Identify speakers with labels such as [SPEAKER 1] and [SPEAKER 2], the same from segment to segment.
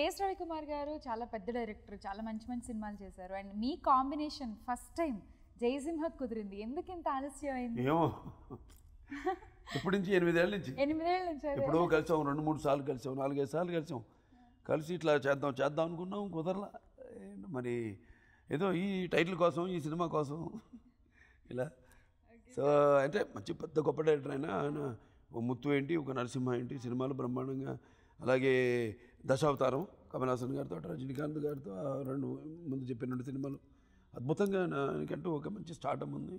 [SPEAKER 1] KS Ravikumar గారు చాలా పెద్ద డైరెక్టర్ చాలా మంచి మంచి సినిమాలు చేశారు అండ్ మీ కాంబినేషన్ ఫస్ట్ టైం జయసింహ కుదిరింది ఎందుకు ఇంత ఆలస్యం అయింది
[SPEAKER 2] ఏమో ఇప్పటి నుంచి ఎనిమిదేళ్ళ నుంచి
[SPEAKER 1] ఎనిమిదేళ్ళ నుంచి అదే.
[SPEAKER 2] ఎప్పుడో కలిసాం రెండు మూడు సార్లు కలిసాం నాలుగైదు సార్లు కలిసాం కలిసి ఇట్లా చేద్దాం చేద్దాం అనుకున్నాం కుదరలా ఏంటి మరి ఏదో ఈ టైటిల్ కోసం ఈ సినిమా కోసం ఇలా సో అంటే మంచి పెద్ద గొప్ప డైరెక్టర్ అయినా ఆయన ఒక ముత్తు ఏంటి ఒక నరసింహ ఏంటి సినిమాలు బ్రహ్మాండంగా అలాగే దశావతారం కమల్ హాసన్ గారితో రజనీకాంత్ గారితో ఆ రెండు ముందు చెప్పిన రెండు సినిమాలు అద్భుతంగా ఆయనకంటూ ఒక మంచి స్టార్టమ్ ఉంది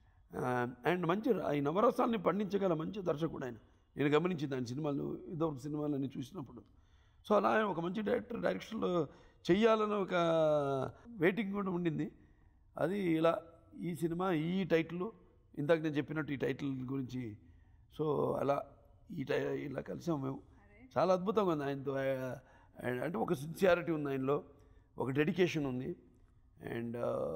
[SPEAKER 2] అండ్ మంచి ఈ నవరసాల్ని పండించగల మంచి దర్శకుడు ఆయన నేను గమనించింది ఆయన సినిమాలు ఇదొక సినిమాలన్నీ చూసినప్పుడు సో అలా ఆయన ఒక మంచి డైరెక్టర్ డైరెక్షన్లో చెయ్యాలని ఒక వెయిటింగ్ కూడా ఉండింది అది ఇలా ఈ సినిమా ఈ టైటిల్ ఇందాక నేను చెప్పినట్టు ఈ టైటిల్ గురించి సో అలా ఈ టై ఇలా కలిసాం మేము చాలా అద్భుతంగా ఉంది ఆయనతో ఆ, అంటే ఒక సిన్సియారిటీ ఉంది ఆయనలో ఒక డెడికేషన్ ఉంది అండ్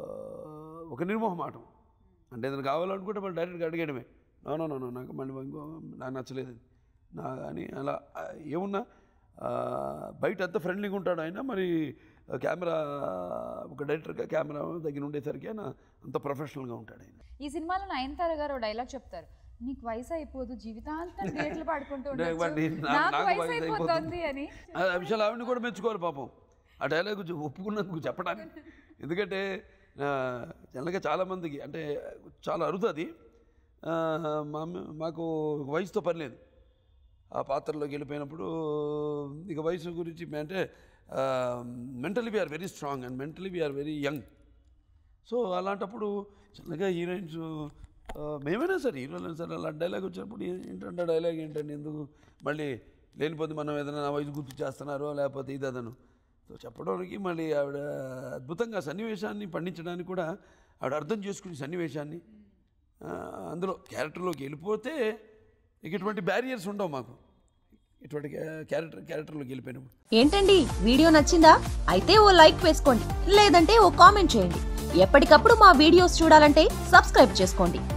[SPEAKER 2] ఒక నిర్మోహమాటం అంటే ఏదైనా కావాలనుకుంటే మళ్ళీ డైరెక్ట్గా అడిగడమే నో నో నో నో నాకు మళ్ళీ ఇంకో నాకు నచ్చలేదు ఇది. నా అని అలా ఆ, ఏమున్నా ఆ, బయట అంత ఫ్రెండ్లీగా ఉంటాడు ఆయన మరి కెమెరా ఒక డైరెక్టర్గా కెమెరా దగ్గర ఉండేసరికి ఆయన అంత ప్రొఫెషనల్గా ఉంటాడు ఆయన
[SPEAKER 1] ఈ సినిమాలో నయనతార గారు డైలాగ్ చెప్తారు నీకు వయసు అయిపోదు జీవితాంతం థియేటర్లు పాడుకుంటూ
[SPEAKER 2] అంటే
[SPEAKER 1] ఉండొచ్చు.
[SPEAKER 2] వాడిని నా-
[SPEAKER 1] నాకు
[SPEAKER 2] నాకు
[SPEAKER 1] వయసు
[SPEAKER 2] వయసు
[SPEAKER 1] అయిపోతుంది
[SPEAKER 2] అయిపోతుంది.
[SPEAKER 1] అని
[SPEAKER 2] ఆ ఆ విషయాలు ఆవిడని కూడా మెచ్చుకోవాలి పాపం ఆ డైలాగ్ కొంచెం ఒప్పుకున్నందుకు చెప్పడానికి ఎందుకంటే ఆ, జనరల్గా చాలామందికి అంటే చాలా అరుదు అది ఆ, మా మాకు వయసుతో పని లేదు ఆ పాత్రలోకి వెళ్ళిపోయినప్పుడు ఇక వయసు గురించి మే- అంటే mentally we are very strong and mentally we are very young so అలాంటప్పుడు చిన్నగా హీరోయిన్స్ మేమైనా సరే హీరోలైనా సరే అలా డైలాగ్ వచ్చినప్పుడు ఏ- ఏంటంటే డైలాగ్ ఏంటండి ఎందుకు మళ్ళీ లేనిపోతే మనం ఏదైనా నా వయసు గుర్తు చేస్తున్నారో లేకపోతే ఇది అదను సో చెప్పడానికి మళ్ళీ ఆవిడ అద్భుతంగా సన్నివేశాన్ని పండించడానికి కూడా ఆవిడ అర్థం చేసుకునే సన్నివేశాన్ని ఆ, అందులో క్యారెక్టర్లోకి వెళ్ళిపోతే ఇక ఇటువంటి బ్యారియర్స్ ఉండవు మాకు ఇటువంటి క్యారెక్టర్ క్యారెక్టర్లోకి వెళ్ళిపోయినప్పుడు
[SPEAKER 3] ఏంటండి వీడియో నచ్చిందా అయితే ఓ లైక్ వేసుకోండి లేదంటే ఓ కామెంట్ చేయండి ఎప్పటికప్పుడు మా వీడియోస్ చూడాలంటే సబ్స్క్రైబ్ చేసుకోండి